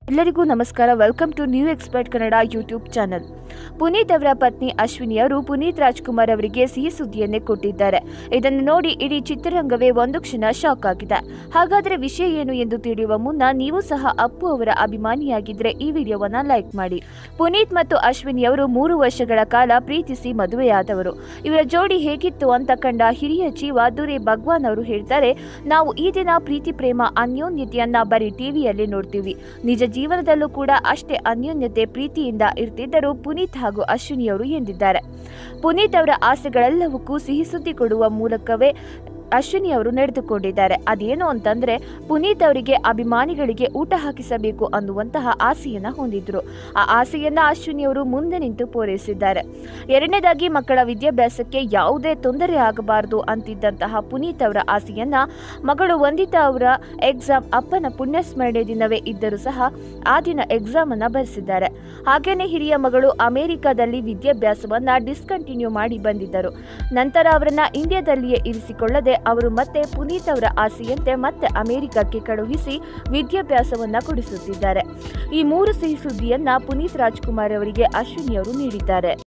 ಎಲ್ಲರಿಗೂ ನಮಸ್ಕಾರ welcome to new expert Kannada YouTube channel Puneeth ಅವರ ಪತ್ನಿ ಅಶ್ವಿನಿ ಅವರು ಪುನೀತ್ ರಾಜ್ಕುಮಾರ್ ಅವರಿಗೆ ಸಿಹಿ ಸುದ್ದಿಯನ್ನೇ ಕೊಟ್ಟಿದ್ದಾರೆ ಇದನ್ನು ನೋಡಿ ಇಡೀ ಚಿತ್ರರಂಗವೇ ಒಂದು ಕ್ಷಣ ಶಾಕ್ ಆಗಿದೆ ಹಾಗಾದರೆ ವಿಷಯ ಏನು ಎಂದು ತಿಳಿಯುವ ಮುನ್ನ ನೀವು ಸಹ ಅಪ್ಪು ಅವರ ಅಭಿಮಾನಿಯಾಗಿದ್ದರೆ ಈ ವಿಡಿಯೋವನ್ನ ಲೈಕ್ ಮಾಡಿ ಪುನೀತ್ ಮತ್ತು ಅಶ್ವಿನಿ ಅವರು ಮೂರು ವರ್ಷಗಳ ಕಾಲ ಪ್ರೀತಿಸಿ ಮದುವೆಯಾದವರು ಇವರ ಜೋಡಿ ಹೇಗಿತ್ತು ಅಂತ ಕಂಡ ಹಿರಿಯ ಜೀವ ದುರೆ ಭಗವಾನ್ ಅವರು ಹೇಳ್ತಾರೆ ನಾವು ಈ ದಿನ ಪ್ರೀತಿ ಪ್ರೇಮ ಅನ್ಯೋನ್ಯತೆಯನ್ನ ಬರೀ ಟಿವಿಯಲ್ಲಿ ನೋಡ್ತೀವಿ ನಿಜ ಜೀವನದಲ್ಲೂ ಕೂಡ ಅಷ್ಟೇ ಅನ್ಯೋನ್ಯತೆ ಪ್ರೀತಿಯಿಂದ ಇರ್ತಿದ್ದರು ಪುನೀತ್ ಹಾಗೂ ಅಶ್ವಿನಿಯವರು ಎಂದಿದ್ದಾರೆ ಪುನೀತ್ ಅವರ ಆಸೆಗಳೆಲ್ಲವಕ್ಕೂ ಸಿಹಿ ಸುದ್ದಿ ಕೊಡುವ ಮೂಲಕವೇ ಅಶ್ವಿನಿ ಅವರು ನಡೆದುಕೊಂಡಿದ್ದಾರೆ ಅದೇನು ಅಂತಂದ್ರೆ ಪುನೀತ್ ಅವರಿಗೆ ಅಭಿಮಾನಿಗಳಿಗೆ ಊಟ ಹಾಕಿಸಬೇಕು ಅನ್ನುವಂತಹ ಆಸೆಯನ್ನ ಹೊಂದಿದ್ರು ಆ ಆಸೆಯನ್ನ ಅಶ್ವಿನಿ ಅವರು ಮುಂದೆ ನಿಂತು ಪೂರೈಸಿದ್ದಾರೆ ಎರಡನೇದಾಗಿ ಮಕ್ಕಳ ವಿದ್ಯಾಭ್ಯಾಸಕ್ಕೆ ಯಾವುದೇ ತೊಂದರೆ ಆಗಬಾರದು ಅಂತಿದ್ದಂತಹ ಪುನೀತ್ ಅವರ ಆಸೆಯನ್ನ ಮಗಳು ವಂದಿತಾ ಅವರ ಎಕ್ಸಾಮ್ ಅಪ್ಪನ ಪುಣ್ಯಸ್ಮರಣೆ ದಿನವೇ ಇದ್ದರೂ ಸಹ ಆ ದಿನ ಎಕ್ಸಾಮ್ ಅನ್ನ ಬರೆಸಿದ್ದಾರೆ ಹಾಗೇನೆ ಹಿರಿಯ ಮಗಳು ಅಮೆರಿಕದಲ್ಲಿ ವಿದ್ಯಾಭ್ಯಾಸವನ್ನ ಡಿಸ್ಕಂಟಿನ್ಯೂ ಮಾಡಿ ಬಂದಿದ್ದರು ನಂತರ ಅವರನ್ನ ಇಂಡಿಯಾದಲ್ಲಿಯೇ ಇರಿಸಿಕೊಳ್ಳದೆ ಅವರು ಮತ್ತೆ ಪುನೀತ್ ಅವರ ಆಸೆಯಂತೆ ಮತ್ತೆ ಅಮೆರಿಕಕ್ಕೆ ಕಳುಹಿಸಿ ವಿದ್ಯಾಭ್ಯಾಸವನ್ನ ಕೊಡಿಸುತ್ತಿದ್ದಾರೆ ಈ ಮೂರು ಸಿಹಿ ಸುದ್ದಿಯನ್ನ ಪುನೀತ್ ರಾಜ್ಕುಮಾರ್ ಅವರಿಗೆ ಅಶ್ವಿನಿ ಅವರು ನೀಡಿದ್ದಾರೆ